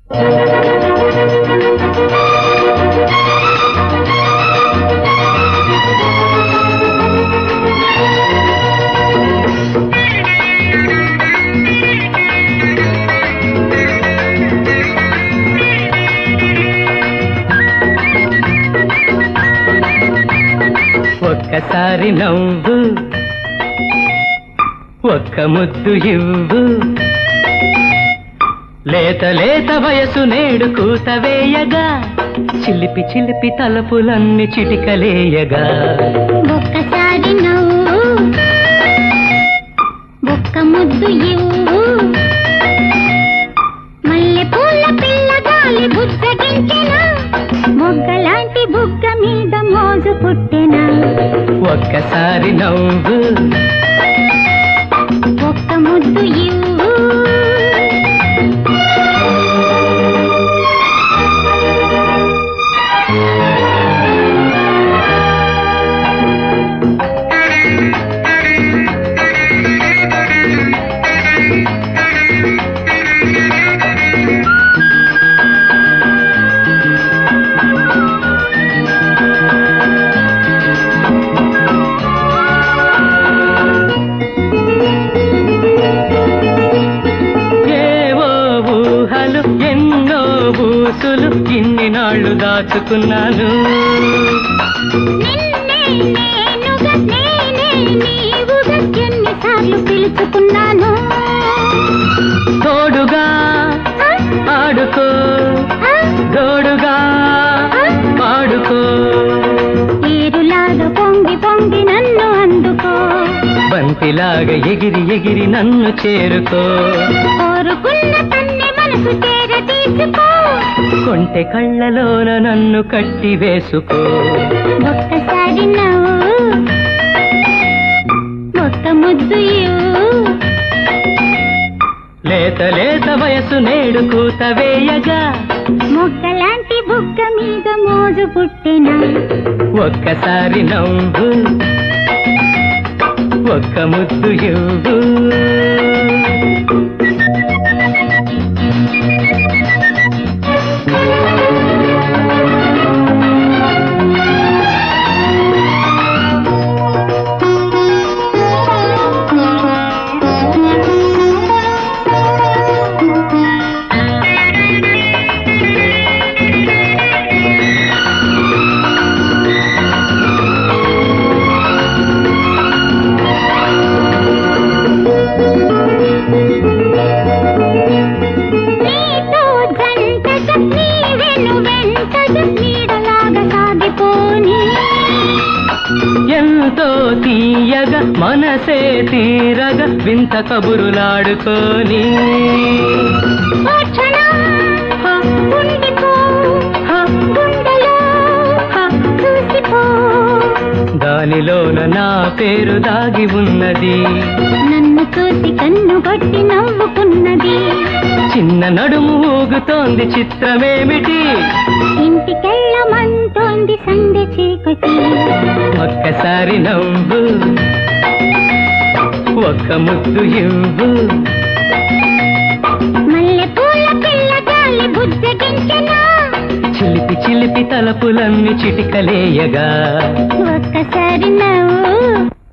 ఒక్కసారి నవ్వు ఒక్క ముద్దు ఇవ్వు లేత లేత వయసు నేడు కూతవేయగా చిలిపి చిలిపి తలపులన్నీ చిటికలేయగా ఒక్కసారి నవ్వు ఒక్క ముద్దు ఇవ్వు మల్లె పూల పిల్ల గాలి బుజ్జగించెనా మొగ్గలాంటి బుగ్గ మీద మోజు పుట్టెనా ఒక్కసారి నవ్వు ఒక్క ముద్దు ఇవ్వు ఏవో ఊహలు ఎన్నో ఊసులు ఇన్ని నాళ్ళు దాచుకున్నాను నిన్నే నేనుగా నేనే నీవుగా ఎన్నిసార్లు పిలుచుకున్నాను తోడుగా ఆ, ఆడుకో ఆ, తోడుగా పాడుకో ఏరులాగా పొంగి పొంగి నన్ను అందుకో బంతిలాగా ఎగిరి ఎగిరి నన్ను చేరుకో కోరుకున్న తన్ని మనసు చేర తీసుకో కొంటె కళ్ళలోన నన్ను కట్టి వేసుకో ఒక్కసారి నవ్వు ఒక్క ముద్దు ఇవ్వు లేత లేత వయసు నేడు కూత వేయగా మొగ్గలాంటి బుగ్గ మీద మోజు పుట్టిన ఒక్కసారి నవ్వు ఒక్క ముద్దు ఇవ్వు నీతో జంటగా నీ వెను వెంటగా నీడలాగా సాగిపోని ఎంతో తీయగా మనసే తీరగా వింత కబురులాడుకొని ఓ క్షణం హ, ఉండిపో హ, గుండెలో చూసిపో దానిలోన నా పేరు దాగి ఉన్నది నన్ను చూసి కన్ను కొట్టి నవ్వుకున్నది చిన్న నడుము ఊగుతోంది చిత్రమేమిటి ఇంటికెళ్ళమంటోంది సందె చీకటి ఒక్కసారి నవ్వు ఒక్క ముద్దు ఇవ్వు మల్లె పూల పిల్ల గాలి బుజ్జగించెనా చిలిపి చిలిపి తలపులన్నీ చిటికలేయగా ఒక్కసారి నవ్వు